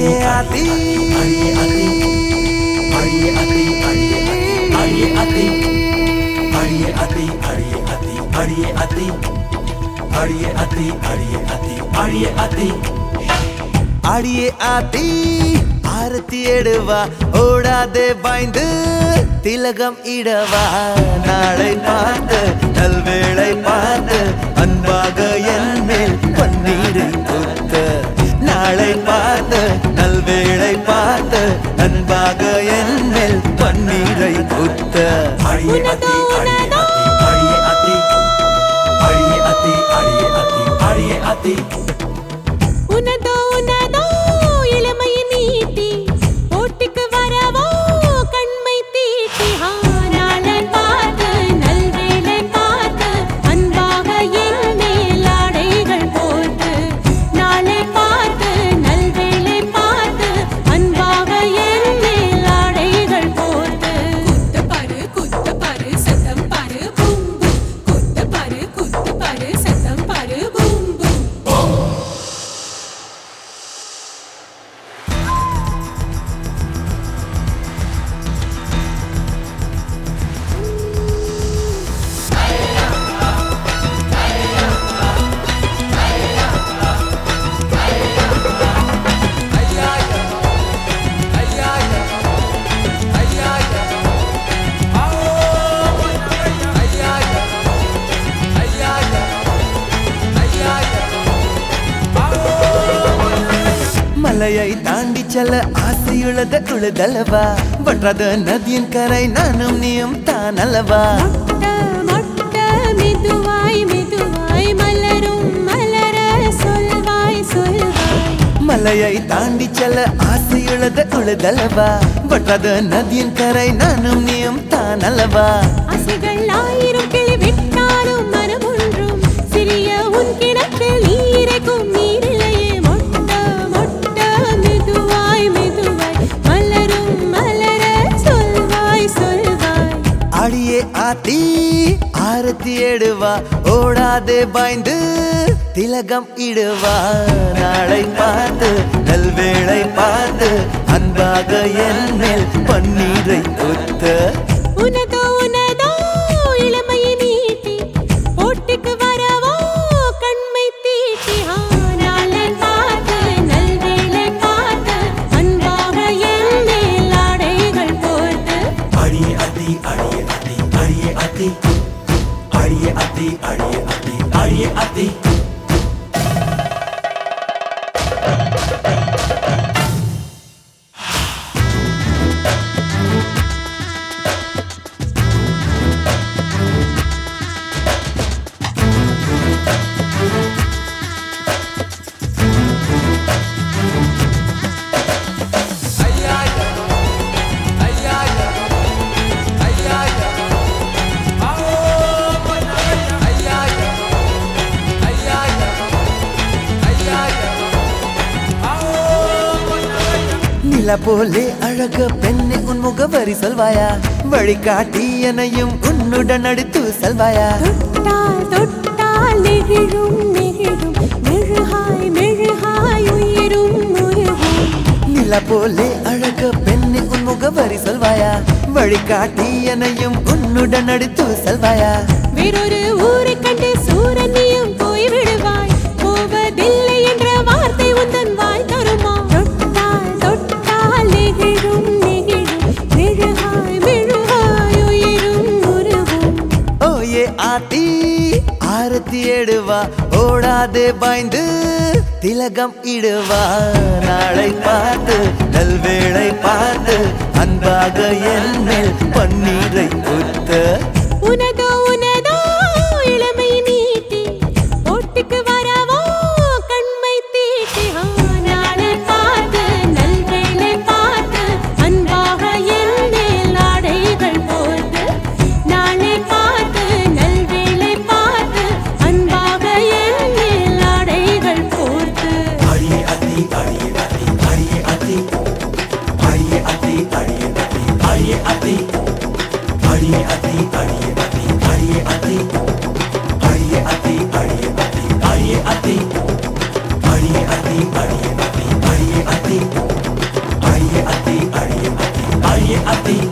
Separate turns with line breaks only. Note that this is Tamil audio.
அடியே ஆத்தி
அடியே அத்தி அடியே அத்தி அடியே அத்தி அடியே அத்தி அடியே அத்தி அடியே அத்தி அடியே அத்தி அடியே அத்தி அடியே அத்தி
அடியே ஆத்தி ஆரத்தி எடுவா ஓடாதே பாய்ந்து திலகம் இடவா நாளை பார்த்து நல்வேளை பார்த்து அன்பாக என் மேல் பன்னீரை குத்த நாளை பார்த்து நல்வேளை பார்த்து அன்பாக என் மேல் பன்னீரை குத்த
அடியே அத்தி அடியே அத்தி அடியே அத்தி அடியே அத்தி அடியே அத்தி
உனதோ உனதோ இளமையை நீட்டி போட்டிக்கு வரவோ கண்மை தீட்டி ஆனாளன் பார்த்து நல்வேளை பார்த்து அன்பாக என் மேல் ஆடைகள் போட்டு நாளை பார்த்து நல்வேளை பார்த்து அன்பாக என் மேல் ஆடைகள் போட்டு குத்து பாரு குத்து பாரு சத்தம் பாரு பூம் பூம் குத்து பாரு குத்து பாரு சத்தம் பாரு பூம் பூம்
மலையை தாண்டி செல்ல ஆசையுள்ளத உழுதலவா வற்றாத நதியின் கரை நானும் நீயும் தான் அல்லவா
மொட்ட மொட்ட மெதுவாய் மெதுவாய் மலரும் மலர சொல்வாய் சொல்வாய்
மலையை தாண்டி செல்ல ஆசையுள்ளத உழுதலவா வற்றாத நதியின் கரை நானும் நீயும் தான் அல்லவா
ஆசைகள் ஆயிரம் கிளி விட்டாலும் மனம் ஒன்றும் சிறிய உன் கிணற்றில் நீரைக்கும் நீரிலையே மொட்ட மொட்ட மெதுவாய் மெதுவாய் மலரும் மலர சொல்வாய் சொல்வாய்
அடியே ஆத்தி ஆரத்தி எடுவா ஓடாதே பாய்ந்து திலகம் இடுவா நாளை பார்த்து நல்வேளை பார்த்து அன்பாக என் மேல் பன்னீரை ஒத்த
உனதோ உனதோ இளமையை நீட்டி போட்டிக்கு வரவோ கண்மை தீட்டி ஆனாளன் பார்த்து நல்வேளை பார்த்து அன்பாக என் மேல் ஆடைகள் போட்டு
அடியே அத்தி அடியே அத்தி அடியே அத்தி அடியே அத்தி அடியே அத்தி அடியே அத்தி
நில போலே அழக பெண்ணை உன் முகவரி சொல்வாயா வழிகாட்டி எனையும் உன்னுடன் அடுத்து செல்வாயா
தொட்டால் தொட்டால் நெகிழும் நெகிழும் மெழுகாய் மெழுகாய் உயிரும் உருகும்
நில போலே அழக பெண்ணை உன் முகவரி சொல்வாயா வழிகாட்டி எனையும் உன்னுடன் அடுத்து செல்வாயா
வேறொரு ஊரை கண்டு சூரனியும் போய் விடுவாய் போவதில்லை என்ற வார்த்தை உந்தன் வாய் தருமா தொட்டால் தொட்டால் நெகிழும் நெகிழும் மெழுகாய் மெழுகாய் உயிரும் உருகும்
ஓயே ஆத்தி ஆரத்தி எடுவா ஓடாதே பாய்ந்து திலகம் இடுவா நாளை பார்த்து நல்வேளை பார்த்து அன்பாக என் மேல் பன்னீரை ஊத்த
உனதோ உனதோ இளமை நீட்டி போட்டிக்கு வரவோ கண்மை தீட்டி ஆனாளன் பார்த்து நல்வேளை பார்த்து அன்பாக என் மேல் ஆடைகள் போட்டு நாளை பார்த்து நல்வேளை பார்த்து அன்பாக என் மேல் ஆடைகள் போட்டு
அடியே அத்தி அடியே அத்தி அடியே அத்தி அடியே அத்தி அடியே அத்தி அடியே அத்தி அடியே அத்தி அடியே அத்தி அடியே அத்தி அடியே அத்தி அடியே அத்தி அடியே அத்தி அடியே அத்தி அடியே அத்தி அடியே அத்தி